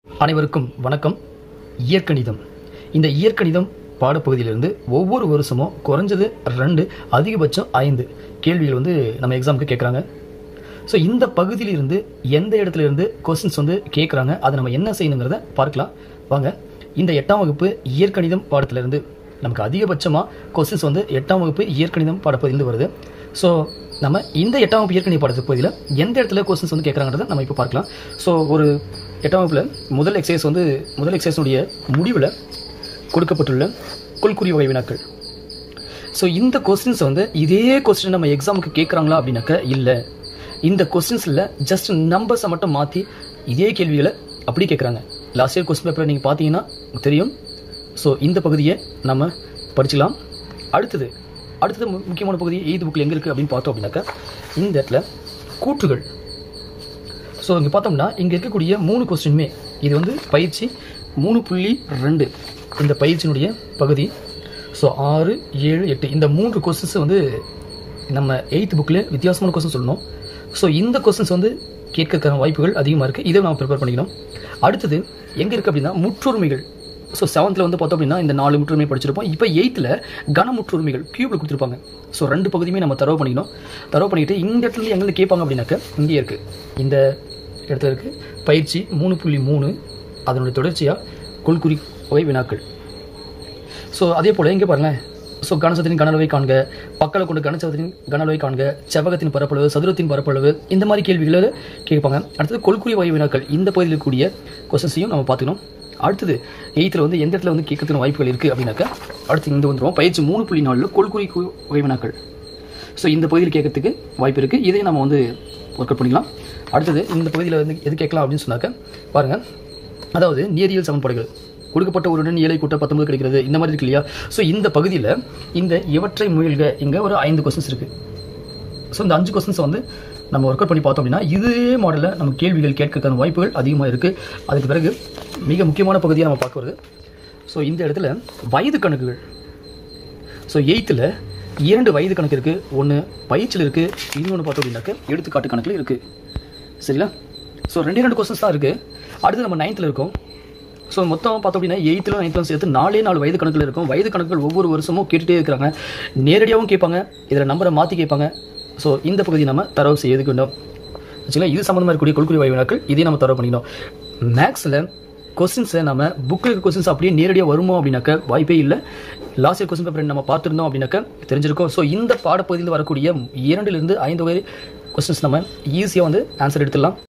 அனைவருக்கும் வணக்கம் இயற்கணிதம் இந்த இயற்கணிதம் பாடப்பகுதியிலிருந்து ஒவ்வொரு வருஷமும் குறைஞ்சது ரெண்டு அதிகபட்சம் ஐந்து கேள்விகள் வந்து நம்ம எக்ஸாமுக்கு கேட்குறாங்க ஸோ இந்த பகுதியிலிருந்து எந்த இடத்துல இருந்து கொஸ்டின்ஸ் வந்து கேட்குறாங்க அதை நம்ம என்ன செய்யணுங்கிறத பார்க்கலாம் வாங்க இந்த எட்டாம் வகுப்பு இயற்கணிதம் பாடத்திலிருந்து நமக்கு அதிகபட்சமாக கொஸ்டின்ஸ் வந்து எட்டாம் வகுப்பு இயற்கணிதம் பாடப்பகுதியிலிருந்து வருது ஸோ நம்ம இந்த எட்டாம் வகுப்பு இயற்கணித பாடப்பகுதியில் எந்த இடத்துல கொஸ்டின்ஸ் வந்து கேட்குறாங்கிறத நம்ம இப்போ பார்க்கலாம் ஸோ ஒரு எட்டாம் வகுப்பில் முதல் எக்ஸசைஸ் வந்து முதல் எக்ஸசைஸுடைய முடிவில் கொடுக்கப்பட்டுள்ள கொள்குறி வகை வினாக்கள் ஸோ இந்த கொஸ்டின்ஸ் வந்து இதே கொஸ்டின் நம்ம எக்ஸாமுக்கு கேட்குறாங்களா அப்படின்னாக்க இல்லை இந்த கொஸ்டின்ஸில் ஜஸ்ட் நம்பர்ஸை மட்டும் மாற்றி இதே கேள்விகளை அப்படி கேட்குறாங்க லாஸ்ட் இயர் கொஸ்டின் பேப்பரை நீங்கள் பார்த்தீங்கன்னா தெரியும் ஸோ இந்த பகுதியை நம்ம படிச்சுக்கலாம் அடுத்தது அடுத்தது மு- முக்கியமான பகுதி எய்து புக்கில் எங்கே இருக்குது அப்படின்னு பார்த்தோம் அப்படின்னாக்கா இந்த இடத்துல கூற்றுகள் ஸோ இங்கே பார்த்தோம்னா இங்கே இருக்கக்கூடிய மூணு கொஸ்டினுமே இது வந்து பயிற்சி மூணு புள்ளி ரெண்டு இந்த பயிற்சியினுடைய பகுதி ஸோ ஆறு ஏழு எட்டு இந்த மூன்று கொஸ்டின்ஸ் வந்து நம்ம எயித் புக்கில் வித்தியாசமான கொஸ்டின் சொல்லணும் ஸோ இந்த கொஸ்டின்ஸ் வந்து கேட்கறதுக்கான வாய்ப்புகள் அதிகமாக இருக்குது இதை நம்ம ப்ரிப்பேர் பண்ணிக்கணும் அடுத்தது எங்கே இருக்குது அப்படின்னா முற்றுரிமைகள் ஸோ செவன்த்தில் வந்து பார்த்தோம் அப்படின்னா இந்த நாலு முற்றுரிமை படிச்சிருப்போம் இப்போ எயித்தில் கன முற்றுரிமைகள் கியூபில் கொடுத்துருப்பாங்க ஸோ ரெண்டு பகுதியுமே நம்ம தரவு பண்ணிக்கணும் தரவு பண்ணிக்கிட்டு இந்த இடத்துல எங்கே கேட்பாங்க அப்படின்னாக்க இங்கே இருக்குது இந்த இடத்துல இருக்குது பயிற்சி மூணு புள்ளி மூணு அதனுடைய தொடர்ச்சியாக கொள்குறி வகை வினாக்கள் ஸோ அதே போல் இங்கே பாருங்களேன் ஸோ கனசத்தின் கனளவை காண்க பக்கலை கொண்டு கனசத்தின் கனளவை காண்க செவ்வகத்தின் பரப்பளவு சதுரத்தின் பரப்பளவு இந்த மாதிரி கேள்விகளை கேட்பாங்க அடுத்தது கொள்குறி வகை வினாக்கள் இந்த பகுதியில் இருக்கக்கூடிய கொஸ்டின்ஸையும் நம்ம பார்த்துக்கணும் அடுத்தது எயித்தில் வந்து எந்த இடத்துல வந்து கேட்கறதுக்கு வாய்ப்புகள் இருக்குது அப்படின்னாக்கா அடுத்து இந்த வந்துடும் பயிற்சி மூணு புள்ளி நாலில் கொள்குறி கு- வகை வினாக்கள் ஸோ இந்த பகுதியில் கேட்கறதுக்கு வாய்ப்பு இருக்குது இதையும் நம்ம வந்து ஒர்க் அவுட் பண்ணிக்கலாம் அடுத்தது இந்த பகுதியில் வந்து எது கேட்கலாம் அப்படின்னு சொன்னாக்க பாருங்கள் அதாவது நேரியல் சமன்பாடுகள் கொடுக்கப்பட்ட ஒரு ஏழை கூட்ட பத்தொன்பது கிடைக்கிறது இந்த மாதிரி இருக்கு இல்லையா ஸோ இந்த பகுதியில் இந்த இவற்றை முயல்க இங்கே ஒரு ஐந்து கொஸ்டின்ஸ் இருக்குது ஸோ இந்த அஞ்சு கொஸ்டின்ஸ் வந்து நம்ம ஒர்க் அவுட் பண்ணி பார்த்தோம் அப்படின்னா இதே மாடலில் நம்ம கேள்விகள் கேட்கறதுக்கான வாய்ப்புகள் அதிகமாக இருக்குது அதுக்கு பிறகு மிக முக்கியமான பகுதியை நம்ம பார்க்க வருது ஸோ இந்த இடத்துல வயது கணக்குகள் ஸோ எயித்தில் இரண்டு வயது கணக்கு இருக்குது ஒன்று பயிற்சியில் இருக்குது இன்னொன்று பார்த்தோம் அப்படின்னாக்க எடுத்துக்காட்டு கணக்கில் இருக்குது சரிங்களா ஸோ ரெண்டே ரெண்டு கொஸ்டின்ஸ் தான் இருக்குது அடுத்து நம்ம நைன்த்தில் இருக்கோம் ஸோ மொத்தம் பார்த்தோம் அப்படின்னா எயித்தில் நைன்த்தில் சேர்த்து நாலே நாலு வயது கணக்கில் இருக்கும் வயது கணக்குகள் ஒவ்வொரு வருஷமும் கேட்டுகிட்டே இருக்கிறாங்க நேரடியாகவும் கேட்பாங்க இதில் நம்பரை மாற்றி கேட்பாங்க ஸோ இந்த பகுதி நம்ம தரவு செய்ய வேண்டும் ஆக்சுவலாக இது சம்மந்தமாக இருக்கக்கூடிய கொள்குறி வாய் வினாக்கள் இதையும் நம்ம தரவு பண்ணிக்கணும் மேக்ஸில் கொஸ்டின்ஸை நம்ம புக்கில் இருக்க கொஸ்டின்ஸ் அப்படியே நேரடியாக வருமோ அப்படின்னாக்க வாய்ப்பே இல்லை லாஸ்ட் இயர் கொஸ்டின் பேப்பர் நம்ம பார்த்துருந்தோம் அப்படின்னாக்க தெரிஞ்சிருக்கும் ஸோ இந்த பாடப்பகுதியில் வரக்கூடிய இரண்டிலிருந்து ஐந்து வகை கொஸ்டின்ஸ் நம்ம ஈஸியாக வந்து ஆன்சர் எடுத்துடலாம்